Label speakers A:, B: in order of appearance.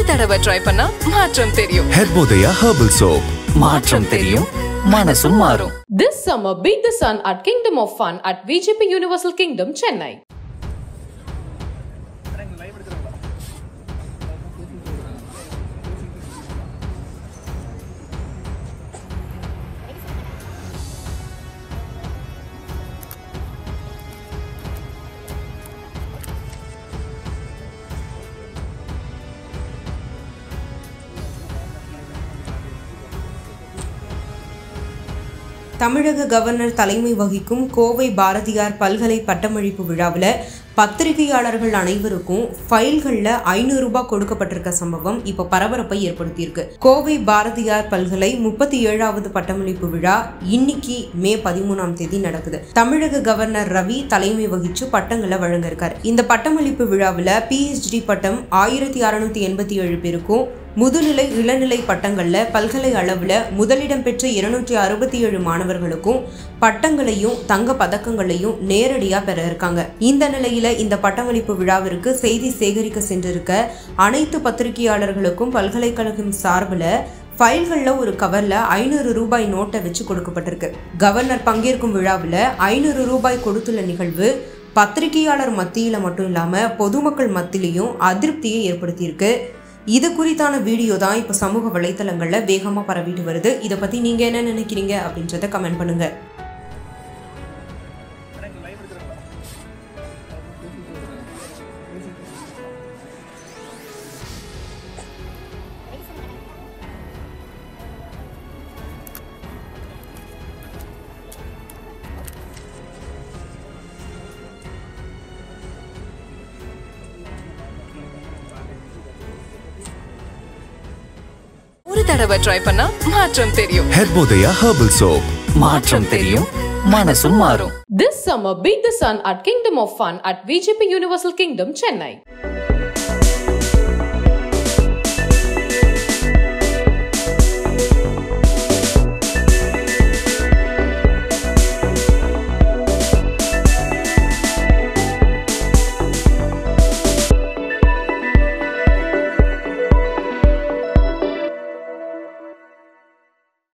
A: தடவை ட்ரை பண்ணா மாற்றம் தெரியும்
B: ஹெர்போதயா ஹெர்பல் சோப்
C: மாற்றம் தெரியும் மனசும் மாறும்
D: This summer, beat the sun at Kingdom of Fun at VGP Universal Kingdom, Chennai.
E: தமிழக கவர்னர் தலைமை வகிக்கும் கோவை பாரதியார் பல்கலை பட்டமளிப்பு விழாவில் பத்திரிகையாளர்கள் அனைவருக்கும் ஃபைல்களில் ஐநூறு ரூபாய் கொடுக்கப்பட்டிருக்க சம்பவம் இப்போ பரபரப்பை ஏற்படுத்தியிருக்கு கோவை பாரதியார் பல்கலை முப்பத்தி ஏழாவது பட்டமளிப்பு விழா இன்னைக்கு மே பதிமூணாம் தேதி நடக்குது தமிழக கவர்னர் ரவி தலைமை வகிச்சு பட்டங்களை வழங்க இருக்காரு இந்த பட்டமளிப்பு விழாவில் பிஹெச்டி பட்டம் ஆயிரத்தி அறுநூத்தி எண்பத்தி ஏழு பேருக்கும் முதுநிலை இளநிலை பட்டங்கள்ல பல்கலை அளவுல முதலிடம் பெற்ற இருநூற்றி அறுபத்தி ஏழு மாணவர்களுக்கும் பட்டங்களையும் தங்க பதக்கங்களையும் நேரடியா பெற இருக்காங்க இந்த நிலையில இந்த பட்டமளிப்பு விழாவிற்கு செய்தி சேகரிக்க சென்றிருக்க அனைத்து பத்திரிகையாளர்களுக்கும் பல்கலைக்கழகம் சார்பில் ஃபைல்களில் ஒரு கவரில் ஐநூறு ரூபாய் நோட்டை வச்சு கொடுக்கப்பட்டிருக்கு கவர்னர் பங்கேற்கும் விழாவில் ஐநூறு ரூபாய் கொடுத்துள்ள நிகழ்வு பத்திரிகையாளர் மத்தியில் மட்டும் இல்லாமல் பொதுமக்கள் மத்தியிலையும் அதிருப்தியை ஏற்படுத்தியிருக்கு இது குறித்தான வீடியோ தான் இப்போ சமூக வலைத்தளங்களில் வேகமாக பரவிட்டு வருது இதை பற்றி நீங்கள் என்ன நினைக்கிறீங்க அப்படின்றத கமெண்ட் பண்ணுங்கள்
A: ஒரு தடவை ட்ரை பண்ணா மாற்றம் தெரியும்
B: ஹெர்போதயா ஹெர்பல் சோப்
C: மாற்றம் தெரியும் மனசும் மாறும்
D: This summer, beat the sun at Kingdom of Fun at VGP Universal Kingdom, Chennai.